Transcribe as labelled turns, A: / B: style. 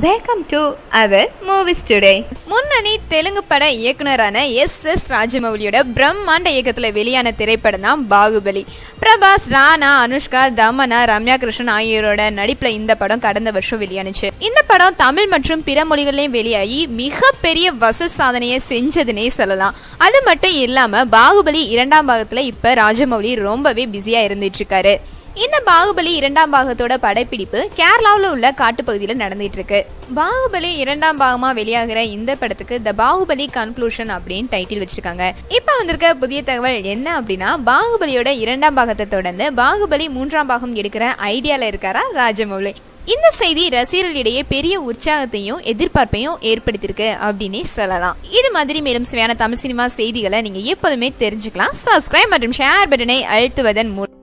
A: welcome to our movies today
B: முன்னணி தெலுங்கு பட இயக்குனரான S S ராஜமௌலியோட பிரம்மாண்ட இயக்கத்தில் வெளியான திரைப்படம் தான் பாகுபலி பிரபாஸ் ராணா அனுஷ்கா தமனா ரம்யா கிருஷ்ணன் ஆகியோரோட நடிப்பில் இந்த படம் கடந்த வருஷம் வெளியானுச்சு இந்த படம் தமிழ் மற்றும் பிற மொழிகள்லையும் வெளியாகி மிகப்பெரிய வசூல் சாதனையை செஞ்சதுனே சொல்லலாம் அது மட்டும் இல்லாமல் பாகுபலி இரண்டாம் பாகத்தில் இப்போ ராஜமௌலி ரொம்பவே பிஸியாக இருந்துட்டு இருக்காரு இந்த பாகுபலி இரண்டாம் பாகத்தோட படப்பிடிப்பு கேரளாவில் உள்ள காட்டுப்பகுதியில் நடந்துட்டு இருக்கு பாகுபலி இரண்டாம் பாகமா வெளியாகிற இந்த படத்துக்கு த பாகுபலி கன்க்ளூஷன் அப்படின்னு டைட்டில் வச்சிருக்காங்க இப்போ வந்திருக்க புதிய தகவல் என்ன அப்படின்னா பாகுபலியோட இரண்டாம் பாகத்தை தொடர்ந்து பாகுபலி மூன்றாம் பாகம் எடுக்கிற ஐடியால இருக்காரா ராஜமௌலி இந்த செய்தி ரசிகர்களிடையே பெரிய உற்சாகத்தையும் எதிர்பார்ப்பையும் ஏற்படுத்தியிருக்கு அப்படின்னே சொல்லலாம் இது மாதிரி மேலும் சுவையான தமிழ் சினிமா செய்திகளை நீங்க எப்போதுமே தெரிஞ்சுக்கலாம் சப்ஸ்கிரைப் மற்றும் ஷேர் பட்டனை அழுத்துவதன் மூலம்